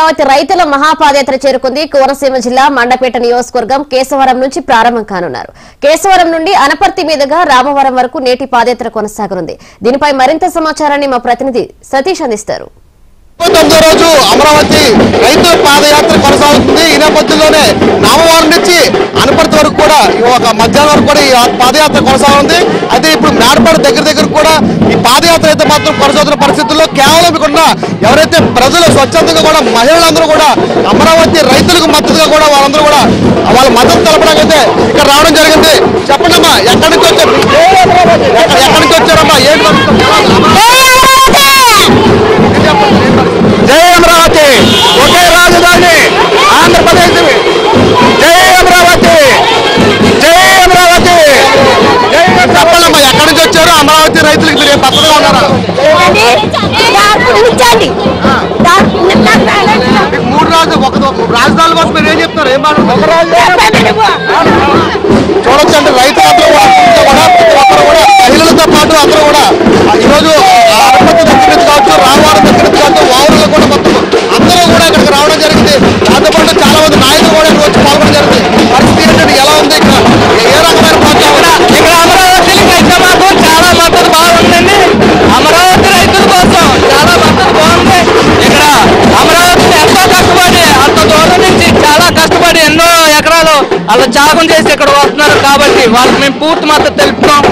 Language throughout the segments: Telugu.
అమరావతి రైతుల మహాపాదయాత్ర చేరుకుంది కోనసీమ జిల్లా మండపేట నియోజకవర్గం కేశవరం నుంచి ప్రారంభం కానున్నారు కేశవరం నుండి అనపర్తి మీదుగా రామవరం వరకు నేటి పాదయాత్ర కొనసాగనుంది దీనిపై మరింత సమాచారాన్ని మా ప్రతినిధి సతీష్ అందిస్తారు తొమ్మిదో రోజు అమరావతి రైతు పాదయాత్ర కొనసాగుతుంది ఈ నేపథ్యంలోనే నామవారం నుంచి అనపర్తి వరకు కూడా ఈ ఒక మధ్యాహ్నం వరకు కూడా ఈ పాదయాత్ర కొనసాగుతుంది అయితే ఇప్పుడు మేడపాడు దగ్గర దగ్గర కూడా ఈ పాదయాత్ర అయితే మాత్రం కొనసాగుతున్న పరిస్థితుల్లో కేవలం ఇక్కడ ఎవరైతే ప్రజలు స్వచ్ఛందంగా కూడా మహిళలందరూ కూడా అమరావతి రైతులకు మద్దతుగా కూడా వాళ్ళందరూ కూడా వాళ్ళ మద్దతు తెలపడానికి అయితే ఇక్కడ రావడం జరిగింది చెప్పండి అమ్మా ఎక్కడి నుంచి వచ్చారు ఎక్కడ- ఎక్కడి నుంచి వచ్చారమ్మా ఏంటి జై అమరావతి ఒకే రాజధాని ఆంధ్రప్రదేశ్ జై అమరావతి జై అమరావతి జై చెప్పండమ్మా ఎక్కడి నుంచి వచ్చారు అమరావతి రైతులకు మీరు ఏం పద్ధతిగా ఉన్నారా మీకు మూడు రాజు ఒక రాజధానుల కోసం మీరు ఏం చెప్తారు ఏం మాట్లాడుతున్నారు చూడొచ్చు అంటే రైతులందరూ కూడా కూడా ప్రతి ఒక్కరు కూడా మహిళలతో పాటు అందరూ కూడా ఆ, ఈరోజు ఆ అరపతి దగ్గర నుంచి కావచ్చు రామవారం దగ్గర నుంచి కావచ్చు వావులలో కూడా మొత్తం అందరూ కూడా ఇక్కడికి రావడం జరిగింది దాంతోపాటు చాలా మంది నాయకులు కూడా ఇక్కడ వచ్చి పాల్గొనడం జరిగింది పరిస్థితి ఏంటంటే ఎలా ఉంది ఇక్కడ ఏ రకమైన ప్రోత్సాహం ఇక్కడ అమరావతి అయితే మాకు చాలా మద్దతు బాగుందండి అమరావతి రైతుల కోసం చాలా మద్దతు బాగుంది ఇక్కడ అమరావతి ఎంతో కష్టపడి అంత దూరం నుంచి చాలా కష్టపడి ఎన్నో ఎకరాలు అలా త్యాగం చేసి ఇక్కడ వస్తున్నారు కాబట్టి వాళ్ళకి మేము పూర్తి మద్దతు తెలుపుతున్నాం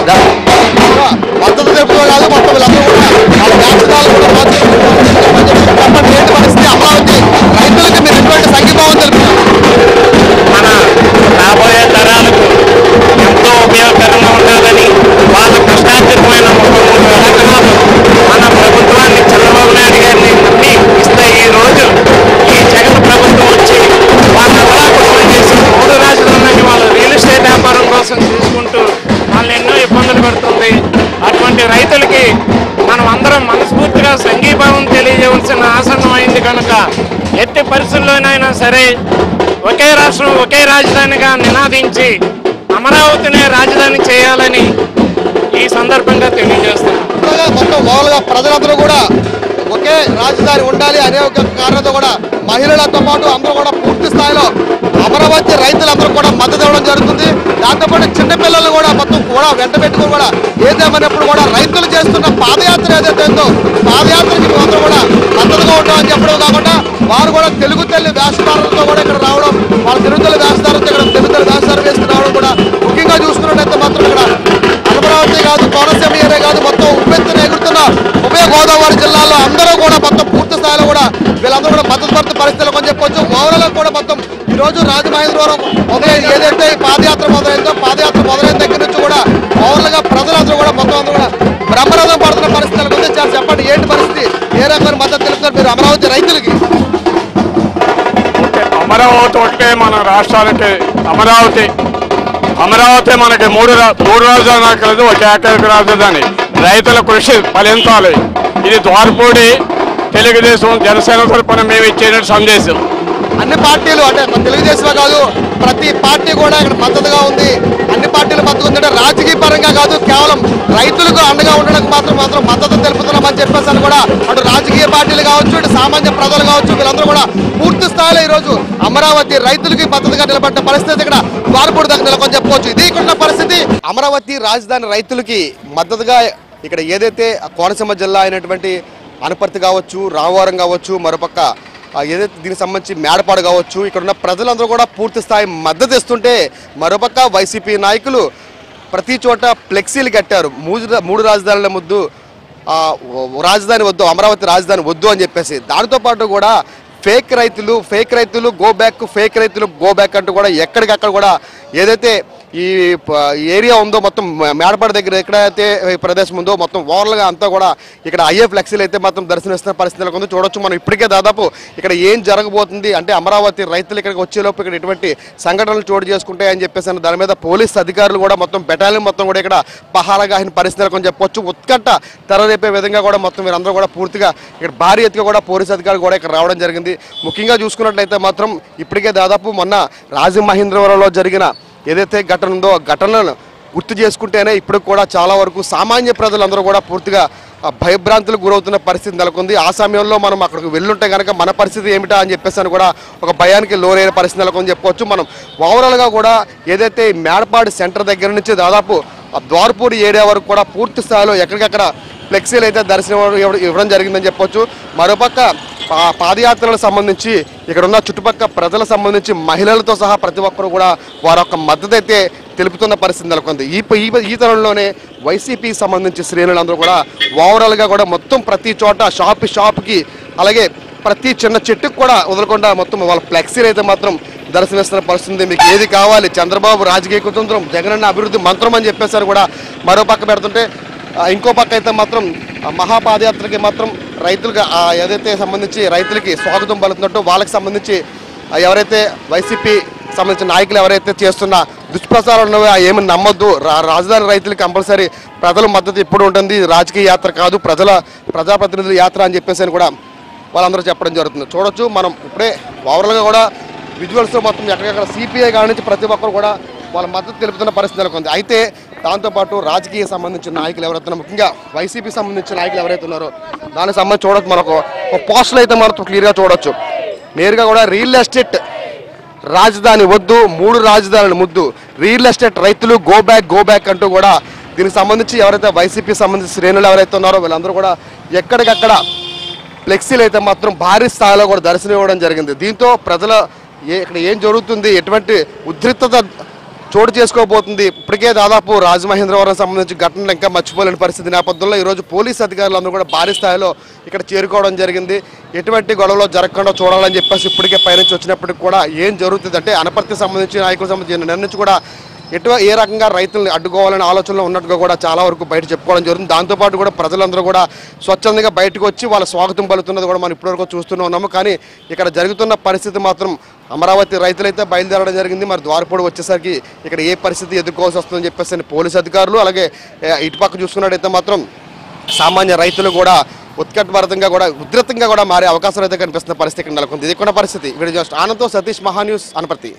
మద్దతు తెలుపుతో కాదు మొత్తం వీళ్ళందరూ కూడా వాళ్ళ వ్యాపారాలు కూడా మద్దతు చెప్పండి ఏంటి పరిస్థితి అమరావతి రైతులకి మీరు ఎటువంటి సంఘీభావం తెలుపుతున్నారు మన రాబోయే తరాలకు ఎంతో ఉపయోగకరంగా ఉంటుందని వాళ్ళ కష్టార్జితమైన ముప్పై మూడు వేల ఎకరాలు మన ప్రభుత్వాన్ని చంద్రబాబు నాయుడు గారిని నమ్మి ఇస్తే ఈ రోజు ఈ జగన్ ప్రభుత్వం వచ్చి వాళ్ళ అవలాకులు చేసి మూడు రాజధానులని వాళ్ళ రియల్ ఎస్టేట్ వ్యాపారం కోసం చూసుకుంటూ వాళ్ళు ఎన్నో ఇబ్బందులు పెడుతుంది అటువంటి రైతులకి మనం అందరం మనస్ఫూర్తిగా సంఘీభావం తెలియజేయవలసిన ఆసనం అయింది కనుక ఎట్టి పరిస్థితుల్లోనైనా సరే ఒకే రాష్ట్రం ఒకే రాజధానిగా నినాదించి అమరావతినే రాజధాని చేయాలని ఈ సందర్భంగా తెలియజేస్తున్నాం అలాగే మొత్తం ఓవల్గా ప్రజలందరూ కూడా ఒకే రాజధాని ఉండాలి అనే ఒక కారణంతో కూడా మహిళలతో పాటు అందరూ కూడా పూర్తి స్థాయిలో అమరావతి రైతులందరూ కూడా మద్దతు ఇవ్వడం జరుగుతుంది దాంతోపాటు చిన్నపిల్లలు కూడా మొత్తం కూడా వెంట పెట్టుకుని కూడా ఏదేమన్నప్పుడు కూడా రైతులు చేస్తున్న పాదయాత్ర ఏదైతే ఉందో పాదయాత్రకి మేమందరూ కూడా మద్దతుగా ఉంటామని చెప్పడం కాకుండా వారు కూడా తెలుగు తల్లి వేషధారులతో కూడా ఇక్కడ రావడం వాళ్ళ తెలుగు తల్లి వేషధారులతో ఇక్కడ తెలుగు తల్లి వేషధారం వేసుకుని రావడం కూడా ముఖ్యంగా చూసుకున్నట్టయితే మాత్రం ఇక్కడ అమరావతి కాదు కోనసీమ ఏరియా కాదు మొత్తం ఉప్పెత్తున ఎగురుతున్న ఉభయ గోదావరి జిల్లాలో అందరూ కూడా మొత్తం పూర్తి స్థాయిలో కూడా వీళ్ళందరూ కూడా మద్దతు పడుతున్న పరిస్థితులు కొంచెం చెప్పొచ్చు ఓవరాల్ కూడా మొత్తం ఈ రోజు రాజమహేంద్రవరం మొదలైన ఏదైతే ఈ పాదయాత్ర మొదలైందో పాదయాత్ర మొదలైన దగ్గర నుంచి కూడా ఓవరాల్ గా ప్రజలందరూ కూడా మొత్తం అందరూ కూడా బ్రహ్మరథం పడుతున్న పరిస్థితులు కొంచెం చాలా చెప్పండి ఏంటి పరిస్థితి ఏ రకమైన మద్దతు తెలుపుతారు మీరు అమరావతి రైతులకి అమరావతి ఒకటే మన రాష్ట్రానికి అమరావతి అమరావతి మనకి మూడు రా- మూడు రాజధాని కలదు ఒక ఏకైక రాజధాని రైతుల కృషి ఫలించాలి ఇది ద్వారపూడి తెలుగుదేశం జనసేన తరపున మేము ఇచ్చే సందేశం అన్ని పార్టీలు అంటే మన తెలుగుదేశమే కాదు ప్రతి పార్టీ కూడా ఇక్కడ మద్దతుగా ఉంది అన్ని పార్టీలు మద్దతు ఉందంటే రాజకీయ పరంగా కాదు కేవలం రైతులకు అండగా ఉండడానికి మాత్రం మాత్రం మద్దతు తెలుపుతున్నామని చెప్పేసి అని కూడా అటు రాజకీయ పార్టీలు కావచ్చు ఇటు సామాన్య ప్రజలు కావచ్చు వీళ్ళందరూ కూడా పూర్తి స్థాయిలో ఈ రోజు అమరావతి రైతులకి మద్దతుగా నిలబడిన పరిస్థితి ఇక్కడ ద్వారపూడి దగ్గర నెలకొని చెప్పుకోవచ్చు ఇది ఇక్కడ ఉన్న పరిస్థితి అమరావతి రాజధాని రైతులకి మద్దతుగా ఇక్కడ ఏదైతే కోనసీమ జిల్లా అయినటువంటి అనపర్తి కావచ్చు రామవరం కావచ్చు మరోపక్క ఆ, ఏదైతే దీనికి సంబంధించి మేడపాడు కావచ్చు ఇక్కడ ఉన్న ప్రజలందరూ కూడా పూర్తి స్థాయి మద్దతు ఇస్తుంటే మరోపక్క వైసీపీ నాయకులు ప్రతి చోట ఫ్లెక్సీలు కట్టారు మూడు మూడు రాజధానుల ముద్దు ఆ, ఓ- రాజధాని వద్దు అమరావతి రాజధాని వద్దు అని చెప్పేసి దానితో పాటు కూడా ఫేక్ రైతులు ఫేక్ రైతులు గో బ్యాక్ ఫేక్ రైతులు గో బ్యాక్ అంటూ కూడా ఎక్కడికక్కడ కూడా ఏదైతే ఈ ప- ఏరియా ఉందో మొత్తం మే- మేడపాడు దగ్గర ఎక్కడైతే ఈ ప్రదేశం ఉందో మొత్తం ఓవర్గా అంతా కూడా ఇక్కడ ఐఏ ఫ్లెక్సీలు అయితే మాత్రం దర్శనమిస్తున్న పరిస్థితి నెలకొంది చూడొచ్చు మనం ఇప్పటికే దాదాపు ఇక్కడ ఏం జరగబోతుంది అంటే అమరావతి రైతులు ఇక్కడికి వచ్చేలోపు ఇక్కడ ఎటువంటి సంఘటనలు చోటు చేసుకుంటాయి అని చెప్పేసి అన్న దాని మీద పోలీస్ అధికారులు కూడా మొత్తం బెటాలియన్ మొత్తం కూడా ఇక్కడ పహారగాహిన పరిస్థితి నెలకొని చెప్పొచ్చు ఉత్కంఠ తెరరేపే విధంగా కూడా మొత్తం మీరందరూ కూడా పూర్తిగా ఇక్కడ భారీ ఎత్తుగా కూడా పోలీస్ అధికారులు కూడా ఇక్కడ రావడం జరిగింది ముఖ్యంగా చూసుకున్నట్లయితే మాత్రం ఇప్పటికే దాదాపు మొన్న రాజమహేంద్రవరంలో జరిగిన ఏదైతే ఘటన ఉందో ఆ ఘటనలను గుర్తు చేసుకుంటేనే ఇప్పుడు కూడా చాలా వరకు సామాన్య ప్రజలందరూ కూడా పూర్తిగా ఆ భయభ్రాంతులకు గురవుతున్న పరిస్థితి నెలకొంది ఆ సమయంలో మనం అక్కడికి వెళ్ళుంటే కనుక మన పరిస్థితి ఏమిటా అని చెప్పేసి అని కూడా ఒక భయానికి లోనైన పరిస్థితి నెలకొంది చెప్పుకోవచ్చు మనం ఓవరాల్గా కూడా ఏదైతే ఈ మేడపాడు సెంటర్ దగ్గర నుంచి దాదాపు ఆ ద్వారపూడి ఏరియా వరకు కూడా పూర్తి స్థాయిలో ఎక్కడికక్కడ ఫ్లెక్సీలు అయితే దర్శనం ఇవ్వడం- ఇవ్వడం జరిగిందని చెప్పొచ్చు మరోపక్క పా- పాదయాత్రలకు సంబంధించి ఇక్కడ ఉన్న చుట్టుపక్కల ప్రజలకు సంబంధించి మహిళలతో సహా ప్రతి ఒక్కరు కూడా వారి యొక్క మద్దతు అయితే తెలుపుతున్న పరిస్థితి నెలకొంది ఈ ప- ఈ ప- ఈ తరుణంలోనే వైసీపీకి సంబంధించి శ్రేణులందరూ కూడా ఓవరాల్గా కూడా మొత్తం ప్రతి చోట షాప్ షాప్కి అలాగే ప్రతి చిన్న చెట్టుకు కూడా వదలకుండా మొత్తం వాళ్ళ ఫ్లెక్సీలు అయితే మాత్రం దర్శనమిస్తున్న పరిస్థితి ఉంది. మీకు ఏది కావాలి చంద్రబాబు రాజకీయ కుతంత్రం జగనన్న అభివృద్ధి మంత్రం అని చెప్పేసారు కూడా మరో పక్క పెడుతుంటే ఆ, ఇంకో పక్క అయితే మాత్రం ఆ, మహాపాదయాత్రకి మాత్రం రైతులుగా ఆ, ఏదైతే సంబంధించి రైతులకి స్వాగతం పలుకుతున్నట్టు వాళ్ళకి సంబంధించి ఆ, ఎవరైతే వైసీపీ సంబంధించిన నాయకులు ఎవరైతే చేస్తున్న దుష్ప్రచారాలు ఉన్నాయో ఆ ఏమి నమ్మొద్దు రా- రాజధాని రైతులకు కంపల్సరీ ప్రజల మద్దతు ఎప్పుడు ఉంటుంది ఇది రాజకీయ యాత్ర కాదు ప్రజల ప్రజాప్రతినిధుల యాత్ర అని చెప్పేసి అని కూడా వాళ్ళందరూ చెప్పడం జరుగుతుంది చూడొచ్చు మనం ఇప్పుడే ఓవరాల్గా కూడా విజువల్స్ మొత్తం ఎక్కడెక్కడ సిపిఐ కాడి నుంచి ప్రతి ఒక్కరు కూడా వాళ్ళ మద్దతు తెలుపుతున్న పరిస్థితి నెలకొంది అయితే దాంతోపాటు రాజకీయ సంబంధించిన నాయకులు ఎవరైతే ఉన్నారో, ముఖ్యంగా వైసీపీ సంబంధించిన నాయకులు ఎవరైతే ఉన్నారో దానికి సంబంధించి చూడొచ్చు మనకు ఒక పోస్టులు అయితే మనం క్లియర్గా చూడొచ్చు నేరుగా కూడా రియల్ ఎస్టేట్ రాజధాని వద్దు మూడు రాజధానులు ముద్దు రియల్ ఎస్టేట్ రైతులు గో బ్యాక్ గో బ్యాక్ అంటూ కూడా దీనికి సంబంధించి ఎవరైతే వైసీపీ సంబంధించి శ్రేణులు ఎవరైతే ఉన్నారో వీళ్ళందరూ కూడా ఎక్కడికక్కడ ఫ్లెక్సీలు అయితే మాత్రం భారీ స్థాయిలో కూడా దర్శనం ఇవ్వడం జరిగింది దీంతో ప్రజల ఏ ఇక్కడ ఏం జరుగుతుంది ఎటువంటి ఉద్రిక్తత చోటు చేసుకోబోతుంది ఇప్పటికే దాదాపు రాజమహేంద్రవరం సంబంధించి ఘటనలు ఇంకా మర్చిపోలేని పరిస్థితి నేపథ్యంలో ఈరోజు పోలీస్ అధికారులందరూ కూడా భారీ స్థాయిలో ఇక్కడ చేరుకోవడం జరిగింది ఎటువంటి గొడవలు జరగకుండా చూడాలని చెప్పేసి ఇప్పటికే పైనుంచి వచ్చినప్పటికి కూడా ఏం జరుగుతుంది అంటే అనపర్తి సంబంధించి నాయకులకు సంబంధించిన నిర్ణయం నుంచి కూడా ఎటు ఏ రకంగా రైతులను అడ్డుకోవాలనే ఆలోచనలో ఉన్నట్టుగా కూడా చాలా వరకు బయట చెప్పుకోవడం జరుగుతుంది దాంతోపాటు కూడా ప్రజలందరూ కూడా స్వచ్ఛందంగా బయటకు వచ్చి వాళ్ళ స్వాగతం పలుకుతున్నది కూడా మనం ఇప్పటివరకు చూస్తూనే ఉన్నాము కానీ ఇక్కడ జరుగుతున్న పరిస్థితి మాత్రం అమరావతి రైతులైతే బయలుదేరడం జరిగింది మరి ద్వారపూడి వచ్చేసరికి ఇక్కడ ఏ పరిస్థితి ఎదుర్కోవాల్సి వస్తుందని చెప్పేసి పోలీసు అధికారులు అలాగే ఏ, ఇటుపక్క చూసుకున్నట్టయితే మాత్రం సామాన్య రైతులు కూడా ఉత్కటభరితంగా కూడా ఉధృతంగా కూడా మారే అవకాశాలు అయితే కనిపిస్తున్న పరిస్థితి ఇక్కడ నెలకొంది ఇది కూడా పరిస్థితి వీడియో జస్ట్ ఆనందం సతీష్ మహాన్యూస్ అనపర్తి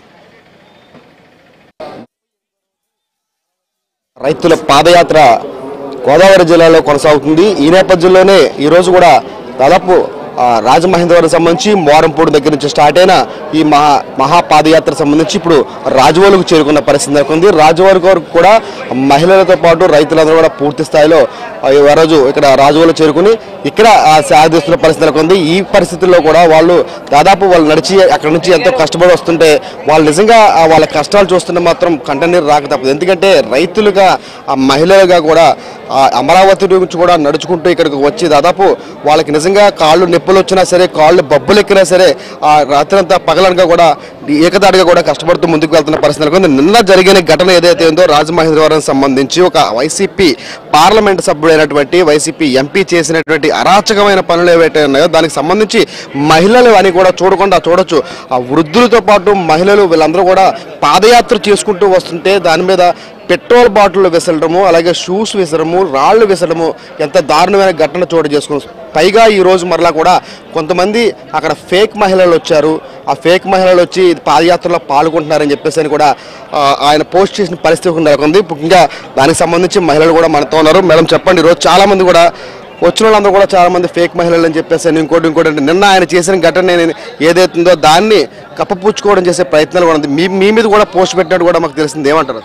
రైతుల పాదయాత్ర గోదావరి జిల్లాలో కొనసాగుతుంది ఈ నేపథ్యంలోనే ఈరోజు కూడా దాదాపు ఆ, రాజమహేంద్రవరం సంబంధించి మోరంపూడి దగ్గర నుంచి స్టార్ట్ అయిన ఈ మహా మహాపాదయాత్ర సంబంధించి ఇప్పుడు రాజవోలుకు చేరుకున్న పరిస్థితి నెలకొంది రాజవోలు వరకు కూడా మహిళలతో పాటు రైతులందరూ కూడా పూర్తి స్థాయిలో ఆ, ఈ రోజు ఇక్కడ రాజవోలు చేరుకుని ఇక్కడ ఆ, సాధిస్తున్న పరిస్థితి నెలకొంది ఈ పరిస్థితుల్లో కూడా వాళ్ళు దాదాపు వాళ్ళు నడిచి అక్కడ నుంచి ఎంతో కష్టపడి వస్తుంటే వాళ్ళు నిజంగా ఆ వాళ్ళ కష్టాలు చూస్తుంటే మాత్రం కంటనీరు రాక తప్పదు ఎందుకంటే రైతులుగా ఆ మహిళలుగా కూడా ఆ అమరావతి నుంచి కూడా నడుచుకుంటూ ఇక్కడికి వచ్చి దాదాపు వాళ్ళకి నిజంగా కాళ్ళు నొప్పులు వచ్చినా సరే కాళ్ళు బబ్బులు ఎక్కినా సరే ఆ రాత్రంతా పగలనగా కూడా ఏకదాటిగా కూడా కష్టపడుతూ ముందుకు వెళ్తున్న పరిస్థితి నెలకొంది. నిన్న జరిగిన ఘటన ఏదైతే ఉందో రాజమహేంద్రవరం సంబంధించి ఒక వైసీపీ పార్లమెంట్ సభ్యుడైనటువంటి వైసీపీ ఎంపీ చేసినటువంటి అరాచకమైన పనులు ఏవైతే ఉన్నాయో దానికి సంబంధించి మహిళలు అని కూడా చూడకుండా చూడొచ్చు ఆ వృద్ధులతో పాటు మహిళలు వీళ్ళందరూ కూడా పాదయాత్ర చేసుకుంటూ వస్తుంటే దాని మీద పెట్రోల్ బాటిల్ విసరడము అలాగే షూస్ విసరము రాళ్ళు విసరడము ఎంత దారుణమైన ఘటన చోటు చేసుకుని పైగా ఈ రోజు మరలా కూడా కొంతమంది అక్కడ ఫేక్ మహిళలు వచ్చారు ఆ ఫేక్ మహిళలు వచ్చి పాదయాత్రలో పాల్గొంటున్నారని చెప్పేసి అని కూడా ఆ, ఆయన పోస్ట్ చేసిన పరిస్థితి నెలకొంది ముఖ్యంగా దానికి సంబంధించి మహిళలు కూడా మనతో ఉన్నారు మేడం చెప్పండి ఈరోజు చాలా మంది కూడా వచ్చిన వాళ్ళందరూ కూడా చాలా మంది ఫేక్ మహిళలు అని చెప్పేసి అని ఇంకోటి ఇంకోటి అంటే నిన్న ఆయన చేసిన ఘటన నేను ఏదైతుందో దాన్ని కప్పపుచ్చుకోవడం చేసే ప్రయత్నాలు కూడా ఉంది మీ మీ మీద కూడా పోస్ట్ పెట్టినట్టు కూడా మాకు తెలిసింది ఏమంటారు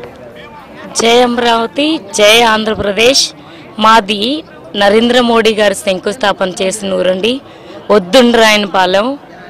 జై అమరావతి జై ఆంధ్రప్రదేశ్ మాది నరేంద్ర మోడీ గారు శంకుస్థాపన చేసిన ఊరండి వద్దుండ్రాయనపాలెం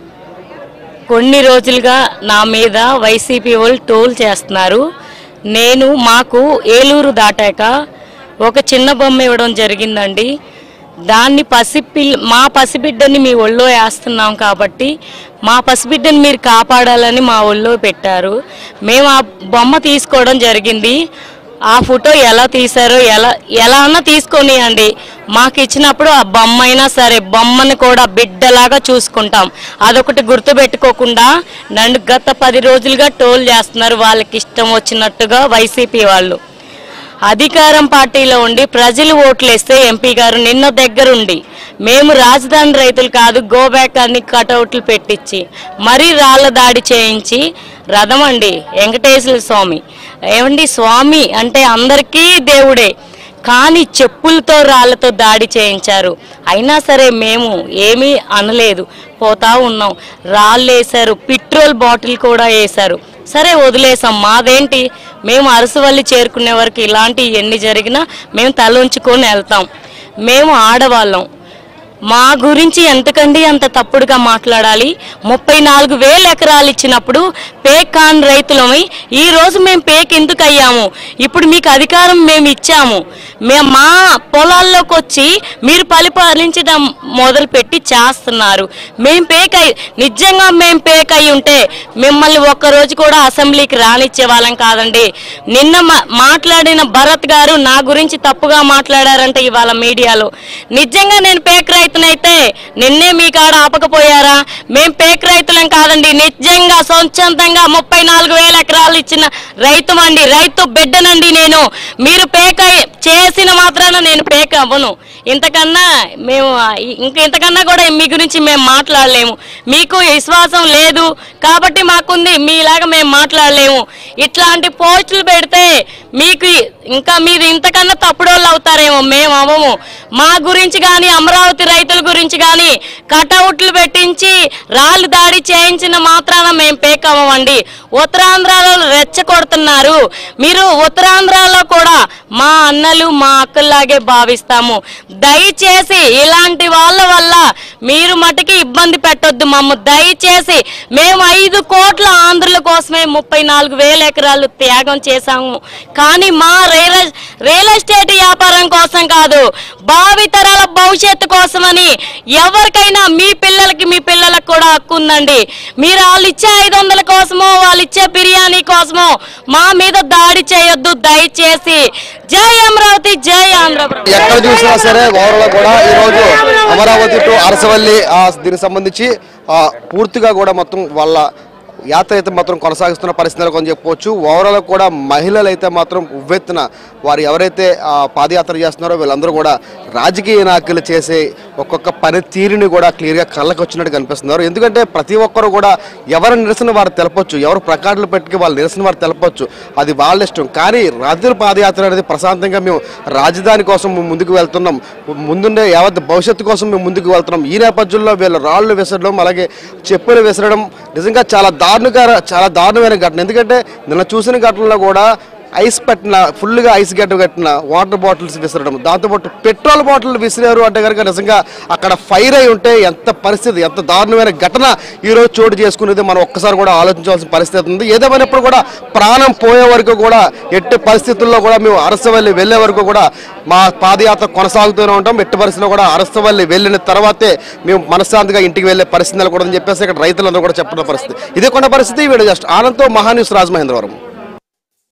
కొన్ని రోజులుగా నా మీద వైసీపీ వాళ్ళు టోల్ చేస్తున్నారు నేను మాకు ఏలూరు దాటాక ఒక చిన్న బొమ్మ ఇవ్వడం జరిగిందండి దాన్ని పసిపిల్ మా పసిబిడ్డని మీ ఒళ్ళో వేస్తున్నాం కాబట్టి మా పసిబిడ్డని మీరు కాపాడాలని మా ఒళ్ళో పెట్టారు మేము ఆ బొమ్మ తీసుకోవడం జరిగింది ఆ ఫోటో ఎలా తీశారో ఎలా ఎలా అన్నా తీసుకొనియండి మాకు ఇచ్చినప్పుడు ఆ బొమ్మ అయినా సరే బొమ్మని కూడా బిడ్డలాగా చూసుకుంటాం అదొకటి గుర్తుపెట్టుకోకుండా నన్ను గత పది రోజులుగా టోల్ చేస్తున్నారు వాళ్ళకి ఇష్టం వచ్చినట్టుగా వైసీపీ వాళ్ళు అధికారం పార్టీలో ఉండి ప్రజలు ఓట్లేస్తే ఎంపీ గారు నిన్న దగ్గరుండి మేము రాజధాని రైతులు కాదు గోబ్యాక్ అని కటౌట్లు పెట్టించి మరీ రాళ్ళ దాడి చేయించి రథం అండి వెంకటేశ్వర స్వామి ఏమండి స్వామి అంటే అందరికీ దేవుడే కానీ చెప్పులతో రాళ్లతో దాడి చేయించారు అయినా సరే మేము ఏమీ అనలేదు పోతా ఉన్నాం రాళ్ళు వేశారు పెట్రోల్ బాటిల్ కూడా వేశారు సరే వదిలేసాం మాదేంటి మేము అరసవల్లి చేరుకునే వరకు ఇలాంటి ఎన్ని జరిగినా మేము తల ఉంచుకొని వెళ్తాం మేము ఆడవాళ్ళం మా గురించి ఎంతకండి అంత తప్పుడుగా మాట్లాడాలి ముప్పై నాలుగు వేల ఎకరాలు ఇచ్చినప్పుడు పేక్ కాన్ రైతులమై ఈ రోజు మేము పేక్ ఎందుకు అయ్యాము ఇప్పుడు మీకు అధికారం మేము ఇచ్చాము మే మా పొలాల్లోకి వచ్చి మీరు పరిపాలించడం మొదలుపెట్టి చేస్తున్నారు మేము పేక్ అయి నిజంగా మేము పేక్ అయి ఉంటే మిమ్మల్ని ఒక్కరోజు కూడా అసెంబ్లీకి రానిచ్చే వాళ్ళం కాదండి నిన్న మా- మాట్లాడిన భరత్ గారు నా గురించి తప్పుగా మాట్లాడారంటే ఇవాళ మీడియాలో నిజంగా నేను పేక్ రైతునైతే నిన్నే మీ కాడ ఆపకపోయారా మేం పేక్ రైతులం కాదండి నిజంగా స్వచ్ఛందంగా ముప్పై నాలుగు వేల ఎకరాలు ఇచ్చిన రైతు అండి రైతు బిడ్డనండి నేను మీరు పేక చేసిన మాత్రాన నేను పేక అవ్వను ఇంతకన్నా మేము ఇంక ఇంతకన్నా కూడా మీ గురించి మేము మాట్లాడలేము మీకు విశ్వాసం లేదు కాబట్టి మాకుంది మీలాగా మేము మాట్లాడలేము ఇట్లాంటి పోస్టులు పెడితే మీకు ఇంకా మీరు ఇంతకన్నా తప్పుడోళ్ళు అవుతారేమో మేము అవ్వము మా గురించి కానీ అమరావతి రైతుల గురించి కానీ కటౌట్లు పెట్టించి రాళ్ళు దాడి చేయించిన మాత్రాన మేము పేక్ అవ్వమండి ఉత్తరాంధ్రలో రెచ్చగొడుతున్నారు మీరు ఉత్తరాంధ్రలో కూడా మా అన్నలు మా అక్కల్లాగే భావిస్తాము దయచేసి ఇలాంటి వాళ్ళ వల్ల మీరు మటుకి ఇబ్బంది పెట్టొద్దు మమ్మ దయచేసి మేము ఐదు కోట్ల ఆంధ్రుల కోసమే ముప్పై నాలుగు వేల ఎకరాలు త్యాగం చేశాము కానీ మా రియల్ రియల్ ఎస్టేట్ వ్యాపారం కోసం కాదు భావితరాల భవిష్యత్తు కోసమని ఎవరికైనా మీ పిల్లలకి మీ పిల్లలకు కూడా హక్కు ఉందండి మీరు వాళ్ళు ఇచ్చే ఐదు వందల కోసమో వాళ్ళు ఇచ్చే బిర్యానీ కోసమో మా మీద దాడి చేయొద్దు దయచేసి జై అమరావతి జై ఆంధ్రప్రదేశ్ ఎక్కడ చూసినా సరే ఓవరాల్ కూడా ఈ రోజు అమరావతి టు అరసవల్లి ఆ, దీనికి సంబంధించి ఆ, పూర్తిగా కూడా మొత్తం వాళ్ళ యాత్ర అయితే మాత్రం కొనసాగిస్తున్న పరిస్థితులు కొంచెం చెప్పవచ్చు ఓవరాల్ కూడా మహిళలు అయితే మాత్రం ఉవ్వెత్తున వారు ఎవరైతే ఆ, పాదయాత్ర చేస్తున్నారో వీళ్ళందరూ కూడా రాజకీయ నాయకులు చేసే ఒక్కొక్క పని తీరుని కూడా క్లియర్గా కళ్ళకు వచ్చినట్టు కనిపిస్తున్నారు ఎందుకంటే ప్రతి ఒక్కరు కూడా ఎవరి నిరసన వారు తెలపొచ్చు ఎవరు ప్రకాట్లు పెట్టి వాళ్ళ నిరసన వారు తెలపొచ్చు అది వాళ్ళ ఇష్టం కానీ రాత్రి పాదయాత్ర అనేది ప్రశాంతంగా మేము రాజధాని కోసం మేము ముందుకు వెళ్తున్నాం ముందుండే యావత్ భవిష్యత్తు కోసం మేము ముందుకు వెళ్తున్నాం ఈ నేపథ్యంలో వీళ్ళు రాళ్ళు విసరడం అలాగే చెప్పులు విసరడం నిజంగా చాలా దారుణకర చాలా దారుణమైన ఘటన ఎందుకంటే నిన్న చూసిన ఘటనలో కూడా ఐస్ పెట్టిన ఫుల్గా ఐస్ గడ్డ కట్టిన వాటర్ బాటిల్స్ విసరడం దాంతోపాటు పెట్రోల్ బాటిల్ విసిరారు అంటే కనుక నిజంగా అక్కడ ఫైర్ అయి ఉంటే ఎంత పరిస్థితి ఎంత దారుణమైన ఘటన ఈరోజు చోటు చేసుకునేది మనం ఒక్కసారి కూడా ఆలోచించాల్సిన పరిస్థితి ఉంది ఏదేమైనప్పుడు కూడా ప్రాణం పోయే వరకు కూడా ఎట్టి పరిస్థితుల్లో కూడా మేము అరసవల్లి వెళ్ళే వరకు కూడా మా పాదయాత్ర కొనసాగుతూనే ఉంటాం ఎట్టి పరిస్థితుల్లో కూడా అరసవల్లి వెళ్ళిన తర్వాతే మేము మనశ్శాంతిగా ఇంటికి వెళ్ళే పరిస్థితి కూడా అని చెప్పేసి ఇక్కడ రైతులందరూ కూడా చెప్పిన పరిస్థితి ఇదే కొన్న పరిస్థితి వీడు జస్ట్ ఆనంద్తో మహాన్యూస్ రాజమహేంద్రవరం